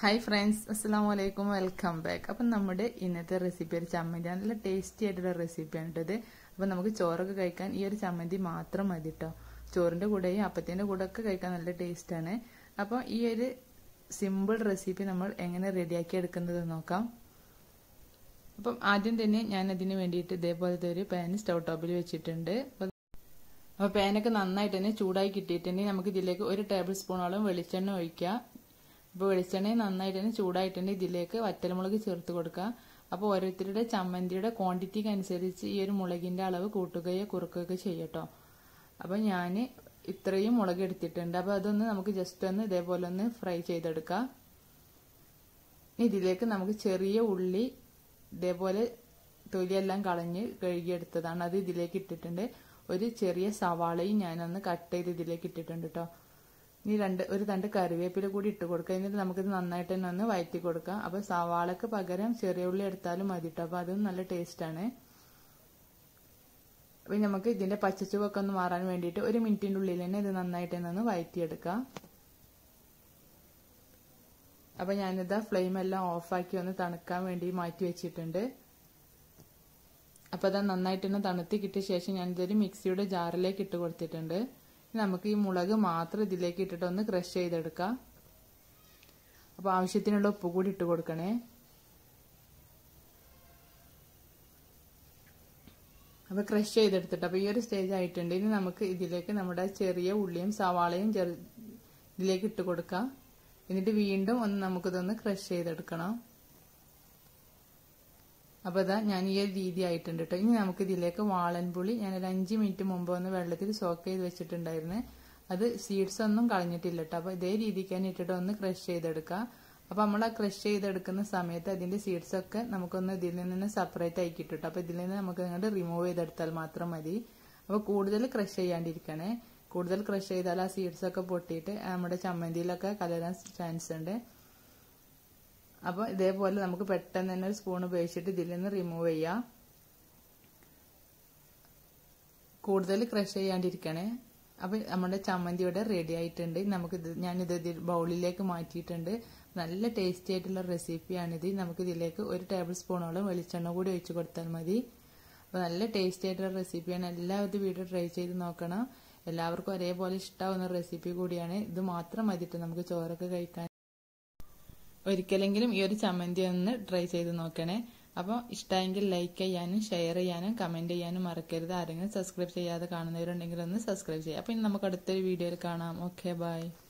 hi friends അസ്സാം വലൈക്കും welcome back അപ്പം നമ്മുടെ ഇന്നത്തെ റെസിപ്പി ഒരു ചമ്മന്തി നല്ല ടേസ്റ്റി ആയിട്ടുള്ള റെസിപ്പിയാണ് കേട്ടത് അപ്പം നമുക്ക് ചോറൊക്കെ കഴിക്കാൻ ഈ ഒരു ചമ്മന്തി മാത്രം മതി കേട്ടോ ചോറിൻ്റെ കൂടെയും അപ്പത്തിൻ്റെ കൂടെ ഒക്കെ കഴിക്കാൻ നല്ല ടേസ്റ്റാണ് അപ്പോൾ ഈ ഒരു സിമ്പിൾ റെസിപ്പി നമ്മൾ എങ്ങനെ റെഡിയാക്കി എടുക്കുന്നത് നോക്കാം അപ്പം ആദ്യം തന്നെ ഞാൻ അതിന് വേണ്ടിയിട്ട് ഇതേപോലത്തെ ഒരു പാൻ സ്റ്റൗ ടോപ്പിൽ വെച്ചിട്ടുണ്ട് അപ്പോൾ പാനൊക്കെ നന്നായിട്ട് തന്നെ ചൂടായി കിട്ടിയിട്ടുണ്ടെങ്കിൽ നമുക്ക് ഇതിലേക്ക് ഒരു ടേബിൾ സ്പൂണോളം വെളിച്ചെണ്ണ ഒഴിക്കുക അപ്പോൾ വെളിച്ചെണ്ണ നന്നായിട്ട് തന്നെ ചൂടായിട്ടുണ്ടെങ്കിൽ ഇതിലേക്ക് വറ്റൽമുളക് ചേർത്ത് കൊടുക്കുക അപ്പോൾ ഓരോരുത്തരുടെ ചമ്മന്തിയുടെ ക്വാണ്ടിറ്റിക്ക് അനുസരിച്ച് ഈ ഒരു മുളകിൻ്റെ അളവ് കൂട്ടുകയോ കുറുക്കുകയോ ചെയ്യട്ടോ അപ്പോൾ ഞാൻ ഇത്രയും മുളക് എടുത്തിട്ടുണ്ട് അപ്പോൾ അതൊന്ന് നമുക്ക് ജസ്റ്റ് ഒന്ന് ഇതേപോലെ ഒന്ന് ഫ്രൈ ചെയ്തെടുക്കാം ഇതിലേക്ക് നമുക്ക് ചെറിയ ഉള്ളി ഇതേപോലെ തൊലിയെല്ലാം കളഞ്ഞ് കഴുകിയെടുത്തതാണ് അത് ഇതിലേക്ക് ഇട്ടിട്ടുണ്ട് ഒരു ചെറിയ സവാളയും ഞാനൊന്ന് കട്ട് ചെയ്ത് ഇതിലേക്ക് ഇട്ടിട്ടുണ്ട് കേട്ടോ ഇനി രണ്ട് ഒരു തണ്ട് കറിവേപ്പില കൂടി ഇട്ട് കൊടുക്കുക എന്നിട്ട് നമുക്കിത് നന്നായിട്ട് തന്നെ ഒന്ന് വയറ്റി കൊടുക്കാം അപ്പോൾ സവാളക്ക് പകരം ചെറിയ ഉള്ളി എടുത്താലും മതി കേട്ടോ അപ്പോൾ അതും നല്ല ടേസ്റ്റാണ് അപ്പം നമുക്ക് ഇതിൻ്റെ പച്ചച്ചുവൊക്കെ ഒന്ന് മാറാൻ വേണ്ടിയിട്ട് ഒരു മിനിറ്റിൻ്റെ ഉള്ളിൽ തന്നെ ഇത് നന്നായിട്ട് തന്നെ ഒന്ന് വയറ്റിയെടുക്കാം അപ്പം ഞാനിതാ ഫ്ലെയിം എല്ലാം ഓഫാക്കി ഒന്ന് തണുക്കാൻ വേണ്ടി മാറ്റി വെച്ചിട്ടുണ്ട് അപ്പോൾ അത് നന്നായിട്ട് തന്നെ തണുത്തി കിട്ടിയ ശേഷം ഞാനിതൊരു മിക്സിയുടെ ജാറിലേക്ക് ഇട്ട് കൊടുത്തിട്ടുണ്ട് നമുക്ക് ഈ മുളക് മാത്രം ഇതിലേക്ക് ഇട്ടിട്ട് ഒന്ന് ക്രഷ് ചെയ്തെടുക്കാം അപ്പോൾ ആവശ്യത്തിനുള്ള ഉപ്പ് കൂടി ഇട്ട് കൊടുക്കണേ അപ്പോൾ ക്രഷ് ചെയ്തെടുത്തിട്ട് അപ്പോൾ ഈ ഒരു സ്റ്റേജ് ആയിട്ടുണ്ട് ഇനി നമുക്ക് ഇതിലേക്ക് നമ്മുടെ ചെറിയ ഉള്ളിയും സവാളയും ചെറു ഇതിലേക്ക് ഇട്ട് കൊടുക്കാം എന്നിട്ട് വീണ്ടും ഒന്ന് നമുക്കിതൊന്ന് ക്രഷ് ചെയ്തെടുക്കണം അപ്പോൾ ഇതാ ഞാൻ ഈ ഒരു രീതി ആയിട്ടുണ്ട് കേട്ടോ ഇനി നമുക്ക് ഇതിലേക്ക് വാളൻപുളി ഞാനൊരു അഞ്ച് മിനിറ്റ് മുമ്പ് ഒന്ന് വെള്ളത്തിൽ സോക്ക് ചെയ്ത് വെച്ചിട്ടുണ്ടായിരുന്നു അത് സീഡ്സ് ഒന്നും കളഞ്ഞിട്ടില്ല കേട്ടോ അപ്പോൾ ഇതേ രീതിക്ക് തന്നെ ഇട്ടിട്ട് ഒന്ന് ക്രഷ് ചെയ്തെടുക്കുക അപ്പോൾ നമ്മൾ ആ ക്രഷ് ചെയ്തെടുക്കുന്ന സമയത്ത് അതിൻ്റെ സീഡ്സ് ഒക്കെ നമുക്കൊന്ന് ഇതിൽ നിന്ന് സെപ്പറേറ്റ് ആയി കിട്ടും കേട്ടോ അപ്പോൾ ഇതിൽ നിന്ന് നമുക്ക് അങ്ങോട്ട് റിമൂവ് ചെയ്തെടുത്താൽ മാത്രം മതി അപ്പോൾ കൂടുതൽ ക്രഷ് ചെയ്യാണ്ടിരിക്കണേ കൂടുതൽ ക്രഷ് ചെയ്താൽ ആ സീഡ്സ് ഒക്കെ പൊട്ടിയിട്ട് നമ്മുടെ ചമ്മന്തിയിലൊക്കെ കലരാൻ ചാൻസ് ഉണ്ട് അപ്പോൾ ഇതേപോലെ നമുക്ക് പെട്ടെന്ന് തന്നെ ഒരു സ്പൂൺ ഉപയോഗിച്ചിട്ട് ഇതിൽ നിന്ന് റിമൂവ് ചെയ്യാം കൂടുതൽ ക്രഷ് ചെയ്യാണ്ടിരിക്കണേ അപ്പോൾ നമ്മുടെ ചമ്മന്തി ഇവിടെ റെഡി ആയിട്ടുണ്ട് നമുക്കിത് ഞാനിത് ബൗളിലേക്ക് മാറ്റിയിട്ടുണ്ട് നല്ല ടേസ്റ്റി ആയിട്ടുള്ള റെസിപ്പിയാണിത് നമുക്ക് ഇതിലേക്ക് ഒരു ടേബിൾ സ്പൂണോളം വെളിച്ചെണ്ണ കൂടി ഒഴിച്ച് കൊടുത്താൽ മതി അപ്പോൾ നല്ല ടേസ്റ്റി ആയിട്ടുള്ള റെസിപ്പിയാണ് എല്ലാവരും വീഡിയോ ട്രൈ ചെയ്ത് നോക്കണം എല്ലാവർക്കും ഒരേപോലെ ഇഷ്ടമാവുന്ന റെസിപ്പി കൂടിയാണ് ഇത് മാത്രം മതിയിട്ട് നമുക്ക് ചോറൊക്കെ കഴിക്കാൻ ഒരിക്കലെങ്കിലും ഈ ഒരു ചമ്മന്തി ഒന്ന് ട്രൈ ചെയ്ത് നോക്കണേ അപ്പോൾ ഇഷ്ടമെങ്കിൽ ലൈക്ക് ചെയ്യാനും ഷെയർ ചെയ്യാനും കമൻറ്റ് ചെയ്യാനും മറക്കരുത് ആരെങ്കിലും സബ്സ്ക്രൈബ് ചെയ്യാതെ കാണുന്നവരുണ്ടെങ്കിൽ ഒന്ന് സബ്സ്ക്രൈബ് ചെയ്യാം അപ്പോൾ ഇനി നമുക്ക് അടുത്തൊരു വീഡിയോയിൽ കാണാം ഓക്കെ ബൈ